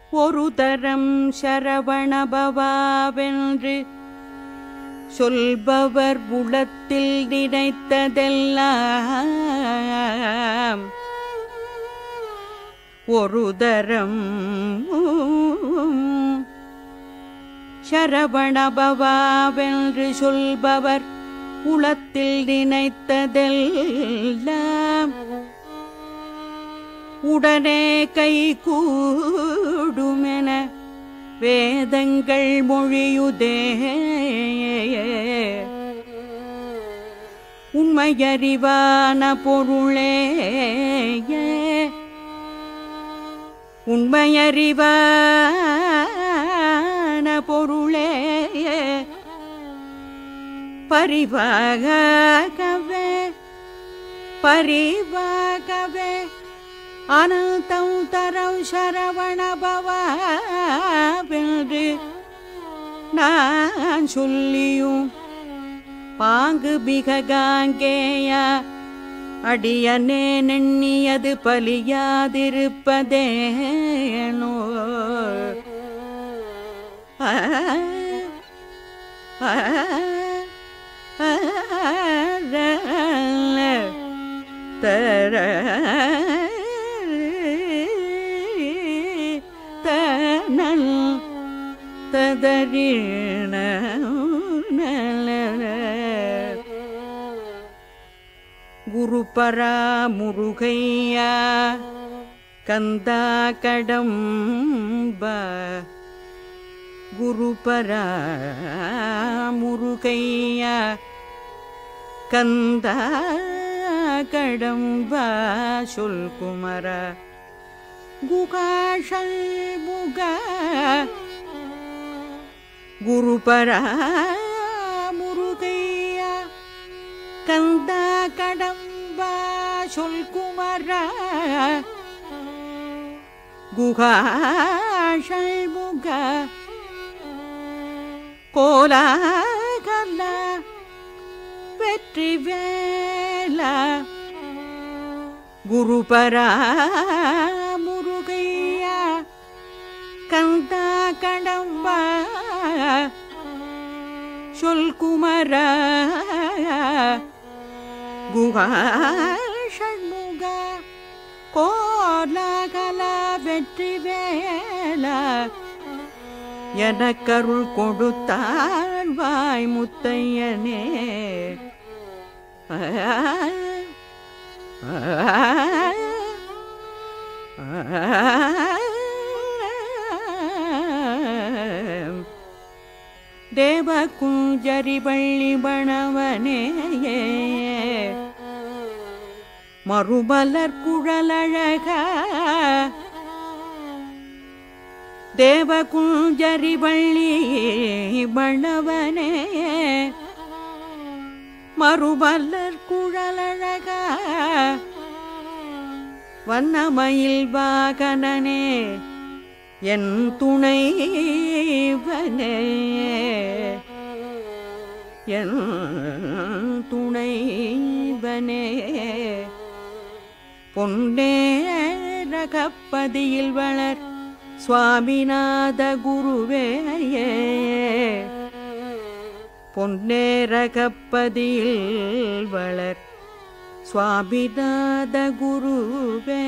ஒரு தரம் சரவணபவாவென்று சொல்பவர் புலத்தில் நினைத்ததெல்லாம் ஒரு தரம் சரவணபவாவென்று சொல்பவர் உளத்தில் நினைத்ததெல்லாம் உடனே கை கூடுமென வேதங்கள் மொழியுதே உண்மையறிவான பொருளே உண்மையறிவான பொருளே பரிவாகவே பரிவாகவே அனந்தம் தரம் சரவண பவாவென்று நான் சொல்லியும் பாங்கு மிக காங்கேயா அடியனே நெண்ணியது பலியாதிருப்பதேனோ ஆ, ஆ, ஆ, ர, ல, தர தனல் ததறிண குருபரா முருகையா கந்தா கடம்ப குருபரா முருகையா கந்தா கடம்ப சொல் குமர குகாஷல் முக குருபரா முருகையா கந்தா கடம்பா சொல் குமரா குகாஷல் முக கோலாகல வெற்றி வேலா குருபரா முருகையா கந்தா கடம்பா சொல் குமர குகா ஷண்முக கோலாகல வெற்றி வேலா எனக்கருள் கொடுத்தாள் வாய் முத்தையனே ஆ, ஆ, ஆ. தேவ குஞ்சரி பள்ளி பணவனே மறுமலர் குழலழக தேவ குஞ்சரி பள்ளி பணவனே மறுமலர் குழலழக வண்ணமயில் வாகனனே என் துணைவனே என் துணைவனே பொன்னேரகப்பதியில் வளர் சுவாமிநாத குருவேயே பொன்னேரகப்பதியில் வளர் சுவாமிநாத குருவே